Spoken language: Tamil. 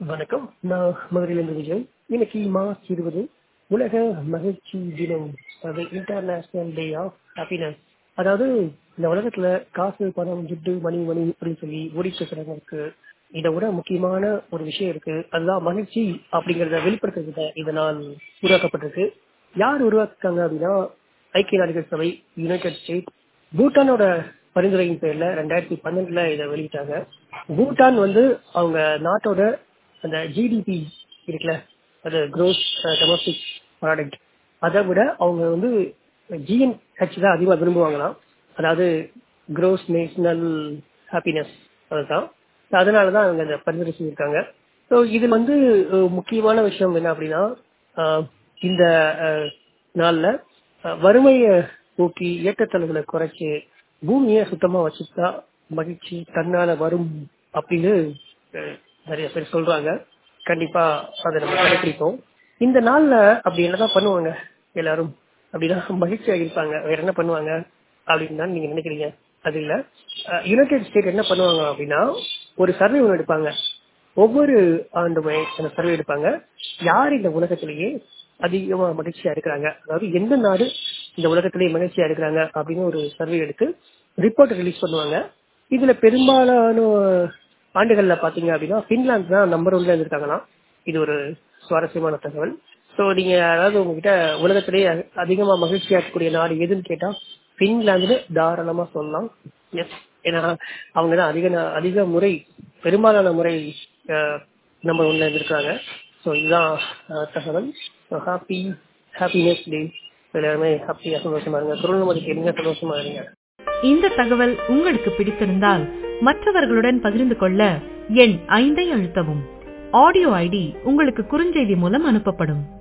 வணக்கம் நான் மதுரையிலிருந்து விஜய் இன்னைக்கு மார்ச் இருபது உலக மகிழ்ச்சி தினம் அது இன்டர்நேஷனல் டே ஆஃப் ஹாப்பினஸ் அதாவது இந்த உலகத்துல காசு பணம் துட்டு மணி மணி அப்படின்னு சொல்லி ஓடிட்டு இருக்கிறவங்களுக்கு இதை விட முக்கியமான ஒரு விஷயம் இருக்கு அதுதான் மகிழ்ச்சி அப்படிங்கறத வெளிப்படுத்துறதுக்கு இந்த நாள் உருவாக்கப்பட்டிருக்கு யார் உருவாக்குறாங்க அப்படின்னா ஐக்கிய நாடுகள் சபை யுனைடெட் ஸ்டேட் பூட்டானோட பரிந்துரையின் பேர்ல ரெண்டாயிரத்தி பன்னெண்டுல இதை வெளியிட்டாங்க பூட்டான் வந்து அவங்க நாட்டோட அந்த ஜிடிபி இருக்குல்ல அது க்ரோஸ் டொமஸ்டிக் ப்ராடக்ட் அதை விட அவங்க வந்து ஜிஎன்ஹெச் தான் அதிகமாக விரும்புவாங்களாம் அதாவது க்ரோஸ் நேஷனல் ஹாப்பினஸ் அதுதான் அதனால தான் அவங்க இந்த பரிந்துரை செஞ்சிருக்காங்க ஸோ இது வந்து அஹ், முக்கியமான விஷயம் என்ன அப்படின்னா அஹ், இந்த அஹ், நாள்ல அஹ், வறுமையை போக்கி ஏற்றத்தாழ்வுகளை குறைச்சு பூமியை சுத்தமா வச்சுட்டா மகிழ்ச்சி தன்னால வரும் அப்படின்னு அஹ், நிறைய பேர் சொல்றாங்க கண்டிப்பா அதை நம்ம கடைபிடிப்போம் இந்த நாள்ல அப்படி என்னதான் பண்ணுவாங்க எல்லாரும் அப்படின்னா மகிழ்ச்சியா இருப்பாங்க வேற என்ன பண்ணுவாங்க அப்படின்னு தான் நீங்க நினைக்கிறீங்க அது இல்ல யுனைடெட் ஸ்டேட் என்ன பண்ணுவாங்க அப்படின்னா ஒரு சர்வே ஒன்று எடுப்பாங்க ஒவ்வொரு ஆண்டுமே அந்த சர்வே எடுப்பாங்க யார் இந்த உலகத்திலேயே அதிகமா மகிழ்ச்சியா இருக்கிறாங்க அதாவது எந்த நாடு இந்த உலகத்திலேயே மகிழ்ச்சியா இருக்கிறாங்க அப்படின்னு ஒரு சர்வே எடுத்து ரிப்போர்ட் ரிலீஸ் பண்ணுவாங்க இதுல பெரும்பாலான ஆண்டுகள்ல பாத்தீங்க அப்படின்னா பின்லாந்து தான் நம்பர் ஒன்ல இருந்திருக்காங்களாம் இது ஒரு சுவாரஸ்யமான தகவல் ஸோ நீங்க அதாவது உங்ககிட்ட உலகத்திலேயே அ- அதிகமா மகிழ்ச்சியா இருக்கக்கூடிய நாடு எதுன்னு கேட்டா பின்லாந்துன்னு தாராளமா சொல்லலாம் எஸ் ஏன்னா அவங்க தான் அதிக நா- அதிக முறை பெரும்பாலான முறை நம்பர் ஒன்ல இருந்திருக்காங்க ஸோ இதுதான் அஹ், தகவல் ஹாப்பி ஹாப்பினஸ் டே எல்லாருமே ஹாப்பியா சந்தோஷமா இருங்க குரல் கேளுங்க சந்தோஷமா இருங்க இந்த தகவல் உங்களுக்கு பிடித்திருந்தால் மற்றவர்களுடன் பகிர்ந்து கொள்ள எண் ஐந்தை அழுத்தவும் ஆடியோ ஐடி உங்களுக்கு குறுஞ்செய்தி மூலம் அனுப்பப்படும்